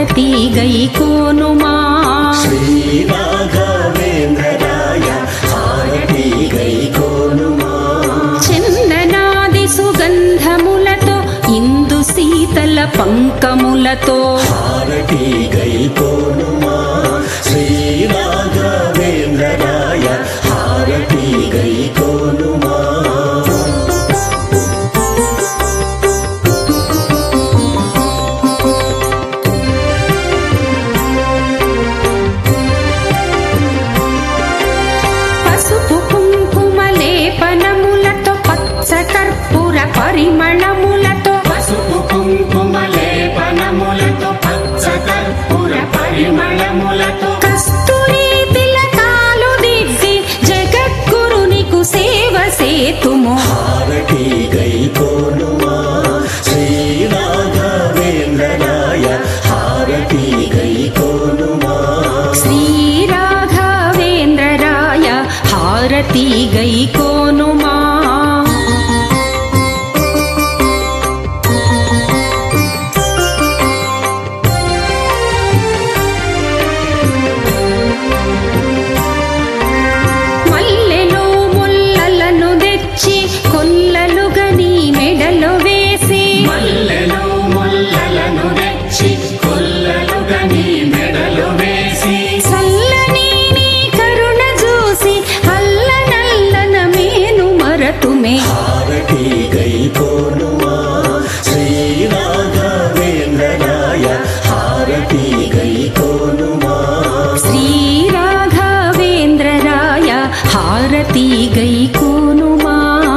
హారతి గైకోనుమా శ్రీరాఘవేంద్రరాయ హారతి గైకోనుమా చందనాది సుగంధములతో ఇందు శీతల పంకములతో హారతి గైకోనుమా శ్రీరాఘవేంద్రరాయ హారతి గైకోనుమా పసుపు కుంకుమ లేపనములతో పచ్చ కర్పూర పరిమళములతో పసుపు కుంకుమ లేపనములతో పచ్చ కర్పూర పరిమళములతో కస్తూరి తిలకాలు దిద్ది జగద్గురునికు సేవ సేతుము హారతి గైకోనుమా శ్రీరాఘవేంద్రరాయ హారతి గైకోనుమా శ్రీ రాఘవేంద్రరాయ హారతి గైకోనుమా మల్లెలు ముల్లలను తెచ్చి కొల్లలుగా నీ మెడలో వేసి మల్లెలు ముల్లలను తెచ్చి కొల్లలుగా నీ మెడలు వేసి చల్లని నీ కరుణ చూసి అల్లనల్లన మేను మరతుమే హారతి గైకోనుమా శ్రీరాఘవేంద్రరాయ హారతి గైకోనుమా శ్రీ రాఘవేంద్రరాయ హారతి గైకోనుమా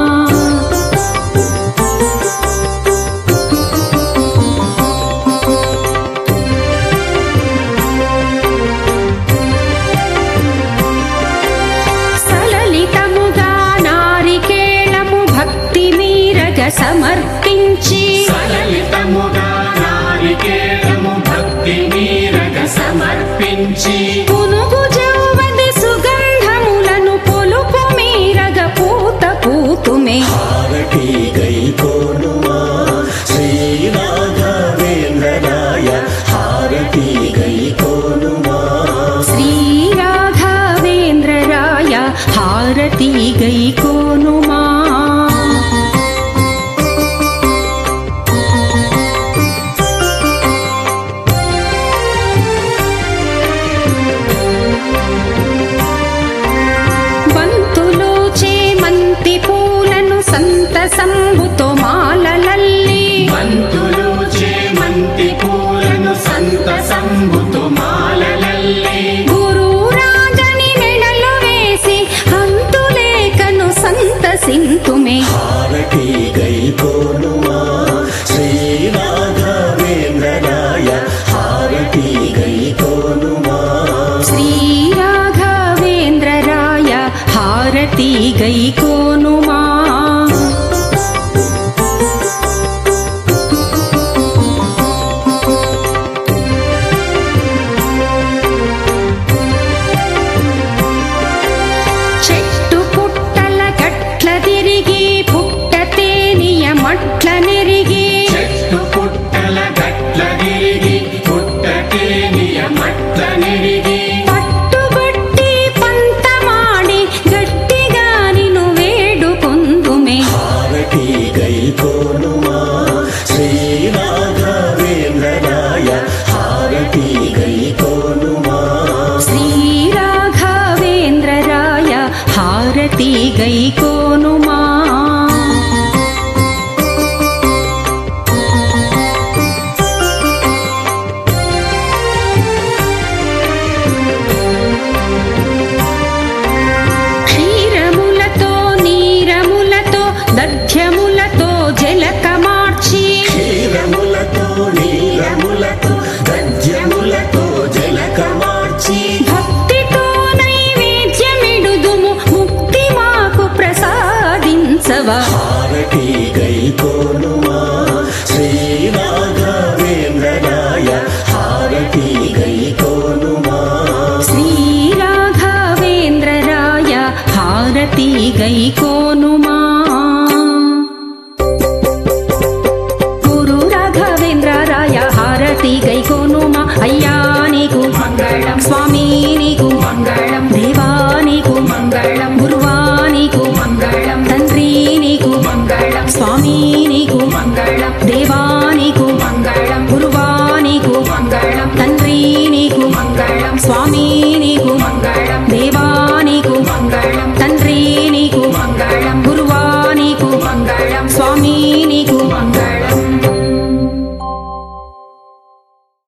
సలలితముగా నారికేళము భక్తి మీరగ సమర్పించి సలలితముగా నారికేళము భక్తి మీరగ సమర్పించి పునుగు జౌవది సుగంధములను పొలుపు మీరగ పూత పూతుమే హారతి గైకోనుమా శ్రీరాఘవేంద్రరాయ హారతి గైకోనుమా శ్రీ రాఘవేంద్రరాయ హారతి గైకోనుమా బంతులు చేమంతి పూలను సంత సంబుతో మాలలల్లి బంతులు చేమంతి పూలను సంత సంబుతు మాలలల్లి గురు రాజని మెడలో వేసి అంతులేకను సంతసింతుమే హారతి గైకోనుమా శ్రీరాఘవేంద్రరాయ హారతి గైకోనుమా శ్రీ రాఘవేంద్రరాయ హారతి గైకోనుమా చెట్టు పుట్టల గట్ల తిరిగి పుట్ట తేనియ మట్ల నెరిగి చెట్టు పుట్టల గట్ల తిరిగి పుట్టకేనియ మట్ల నెరిగి పట్టుబట్టి పంతమాడి గట్టిగా నిను వేడుకొందుమే హారతి గైకోనుమా శ్రీరాఘవేంద్రరాయ హారతి గైకోనుమా శ్రీ రాఘవేంద్రరాయ హారతి గైకోనుమా క్షీరములతో నీరములతో దధ్యములతో జలక మార్చి క్షీరములతో నీరములతో గద్యములతో జలక మార్చి భక్తితో నైవేద్యమిడుదుము ముక్తి మాకు ప్రసాదించవా హారతి గైకోను